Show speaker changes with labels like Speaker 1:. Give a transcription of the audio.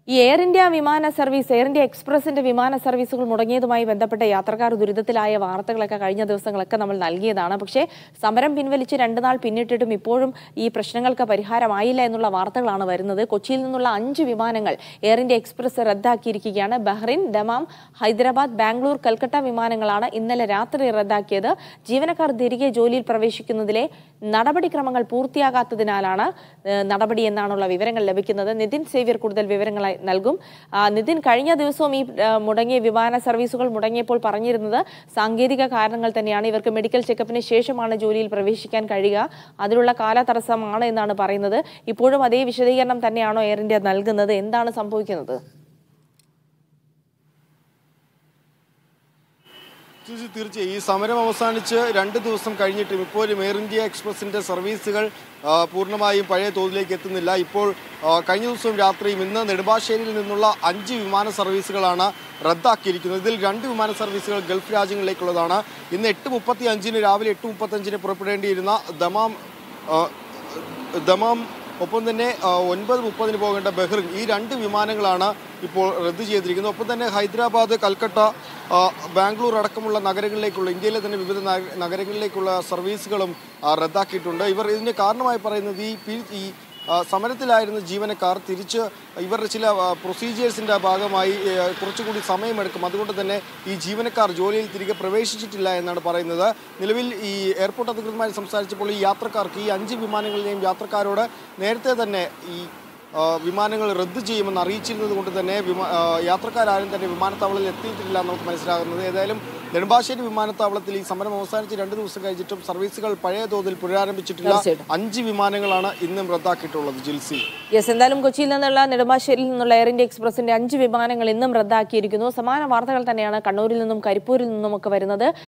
Speaker 1: ഈ Air India വിമാന സർവീസ് എയർ ഇന്ത്യ എക്സ്പ്രസിന്റെ വിമാന സർവീസുകൾ മുടങ്ങിയതുമായി ബന്ധപ്പെട്ട യാത്രക്കാർ ദുരിതത്തിലായ വാർത്തകളൊക്കെ കഴിഞ്ഞ ദിവസങ്ങളൊക്കെ നമ്മൾ നൽകിയതാണ് പക്ഷേ സമരം പിൻവലിച്ച് രണ്ടു നാൾ പിന്നിട്ടിട്ടും ഇപ്പോഴും ഈ പ്രശ്നങ്ങൾക്ക് പരിഹാരമായില്ല എന്നുള്ള വാർത്തകളാണ് വരുന്നത് കൊച്ചിയിൽ നിന്നുള്ള അഞ്ച് വിമാനങ്ങൾ എയർ ഇന്ത്യ എക്സ്പ്രസ് റദ്ദാക്കിയിരിക്കുകയാണ് ബഹ്റിൻ ദമാം ഹൈദരാബാദ് ബാംഗ്ലൂർ കൽക്കട്ട വിമാനങ്ങളാണ് ഇന്നലെ രാത്രി റദ്ദാക്കിയത് ജീവനക്കാർ തിരികെ ജോലിയിൽ പ്രവേശിക്കുന്നതിലെ നടപടിക്രമങ്ങൾ പൂർത്തിയാകാത്തതിനാലാണ് ഏഹ്, നടപടി എന്നാണുള്ള വിവരങ്ങൾ ലഭിക്കുന്നത് നിതിൻ സേവ്യർ കൂടുതൽ വിവരങ്ങളായി നൽകും ആ, നിതിൻ കഴിഞ്ഞ ദിവസവും ഈ ആ, മുടങ്ങിയ വിമാന സർവീസുകൾ മുടങ്ങിയപ്പോൾ പറഞ്ഞിരുന്നത് സാങ്കേതിക കാരണങ്ങൾ തന്നെയാണ് ഇവർക്ക് മെഡിക്കൽ ചെക്കപ്പിന് ശേഷമാണ് ജോലിയിൽ പ്രവേശിക്കാൻ കഴിയുക അതിനുള്ള കാലതടസ്സമാണ് എന്നാണ് പറയുന്നത് ഇപ്പോഴും അതേ വിശദീകരണം തന്നെയാണോ എയർ ഇന്ത്യ നൽകുന്നത് എന്താണ് സംഭവിക്കുന്നത്
Speaker 2: സുജി, തീർച്ചയായും ഈ സമരം അവസാനിച്ച് രണ്ട് ദിവസം കഴിഞ്ഞിട്ടും ഇപ്പോഴും എയർ ഇന്ത്യ എക്സ്പ്രസിന്റെ സർവീസുകൾ ആ, പൂർണ്ണമായും പഴയ തോതിലേക്ക് എത്തുന്നില്ല ഇപ്പോൾ ആ, കഴിഞ്ഞ ദിവസവും രാത്രിയും ഇന്ന് നെടുമ്പാശ്ശേരിയിൽ നിന്നുള്ള അഞ്ച് വിമാന സർവീസുകളാണ് റദ്ദാക്കിയിരിക്കുന്നത് ഇതിൽ രണ്ട് വിമാന സർവീസുകൾ ഗൾഫ് രാജ്യങ്ങളിലേക്കുള്ളതാണ് ഇന്ന് എട്ട് മുപ്പത്തി അഞ്ചിന് രാവിലെ എട്ട് മുപ്പത്തഞ്ചിന് പുറപ്പെടേണ്ടിയിരുന്ന ദമാം ആ, ദമാം ഒപ്പം തന്നെ ആ, ഒൻപത് മുപ്പതിന് പോകേണ്ട ബഹ്റിൻ ഈ രണ്ട് വിമാനങ്ങളാണ് ഇപ്പോൾ റദ്ദ് ചെയ്തിരിക്കുന്നത് ഒപ്പം തന്നെ ഹൈദരാബാദ് കൽക്കട്ട ആ, ബാംഗ്ലൂർ അടക്കമുള്ള നഗരങ്ങളിലേക്കുള്ള ഇന്ത്യയിലെ തന്നെ വിവിധ നഗ- നഗരങ്ങളിലേക്കുള്ള സർവീസുകളും ആ, റദ്ദാക്കിയിട്ടുണ്ട് ഇവർ ഇതിന് കാരണമായി പറയുന്നത് ഈ പി- ഈ ആ, സമരത്തിലായിരുന്ന ജീവനക്കാർ തിരിച്ച് ഇവരുടെ ചില പ്രൊസീജിയേഴ്സിൻ്റെ ഭാഗമായി ആ, കുറച്ചുകൂടി സമയമെടുക്കും അതുകൊണ്ട് തന്നെ ഈ ജീവനക്കാർ ജോലിയിൽ തിരികെ പ്രവേശിച്ചിട്ടില്ല എന്നാണ് പറയുന്നത് നിലവിൽ ഈ എയർപോർട്ട് അധികൃതരുമായി സംസാരിച്ചപ്പോൾ ഈ യാത്രക്കാർക്ക് ഈ അഞ്ച് വിമാനങ്ങളിലെയും യാത്രക്കാരോട് നേരത്തെ തന്നെ ഈ ആ, വിമാനങ്ങൾ റദ്ദ് ചെയ്യുമെന്ന് അറിയിച്ചിരുന്നത് കൊണ്ട് തന്നെ വിമാ ആ, യാത്രക്കാരും തന്നെ വിമാനത്താവളത്തിൽ എത്തിയിട്ടില്ല എന്ന് നമുക്ക് മനസ്സിലാകുന്നത് ഏതായാലും നെടുമ്പാശ്ശേരി വിമാനത്താവളത്തിൽ ഈ സമരം അവസാനിച്ച് രണ്ട് ദിവസം കഴിഞ്ഞിട്ടും സർവീസുകൾ പഴയ തോതിൽ പുനരാരംഭിച്ചിട്ടില്ല
Speaker 1: തീർച്ചയായിട്ടും.
Speaker 2: അഞ്ച് വിമാനങ്ങളാണ് ഇന്നും റദ്ദാക്കിയിട്ടുള്ളത് ജിൽസി
Speaker 1: യെസ് എന്തായാലും കൊച്ചിയിൽ നിന്നുള്ള നെടുമ്പാശ്ശേരിയിൽ നിന്നുള്ള എയർ ഇന്ത്യ എക്സ്പ്രസിന്റെ അഞ്ച് വിമാനങ്ങൾ ഇന്നും റദ്ദാക്കിയിരിക്കുന്നു സമാന വാർത്തകൾ തന്നെയാണ് കണ്ണൂരിൽ നിന്നും കരിപ്പൂരിൽ നിന്നും ഒക്കെ വരുന്നത്